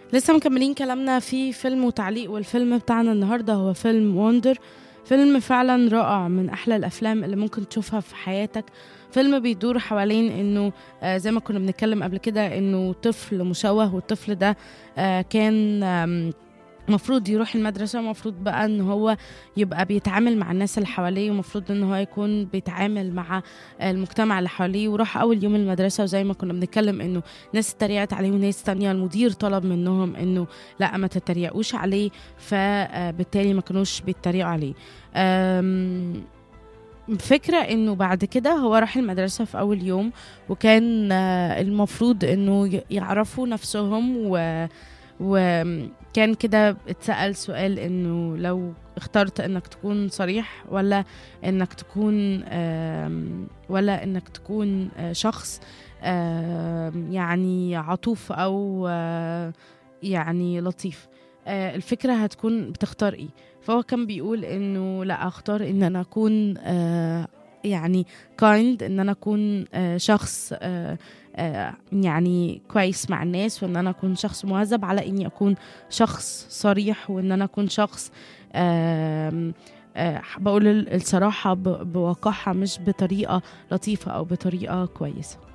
لسه مكملين كلامنا في فيلم وتعليق والفيلم بتاعنا النهارده هو فيلم وندر فيلم فعلا رائع من احلى الافلام اللي ممكن تشوفها في حياتك فيلم بيدور حوالين انه آه زي ما كنا بنتكلم قبل كده انه طفل مشوه والطفل ده آه كان آم مفروض يروح المدرسة مفروض بقى ان هو يبقى بيتعامل مع الناس اللي حواليه ومفروض ان هو يكون بيتعامل مع المجتمع اللي حواليه وراح اول يوم المدرسة وزي ما كنا بنتكلم انه ناس اتريقت عليه وناس تانية المدير طلب منهم انه لا ما تتريقوش عليه فبالتالي ما كانوش بيتريقوا عليه أم فكرة انه بعد كده هو راح المدرسة في اول يوم وكان آه، المفروض انه ي- يعرفوا نفسهم و وكان كده اتسأل سؤال انه لو اخترت انك تكون صريح ولا انك تكون آم، ولا انك تكون آه، شخص آم، يعني عطوف او آه، يعني لطيف آه، الفكرة هتكون بتختار ايه فهو كان بيقول انه لا اختار ان انا اكون آه، يعني كايند ان انا اكون آه، شخص آه، آه، يعني كويس مع الناس وان انا اكون شخص مهذب على اني اكون شخص صريح وان انا اكون شخص آم، آه، بقول ال- الصراحة ب- بوقاحة مش بطريقة لطيفة أو بطريقة كويسة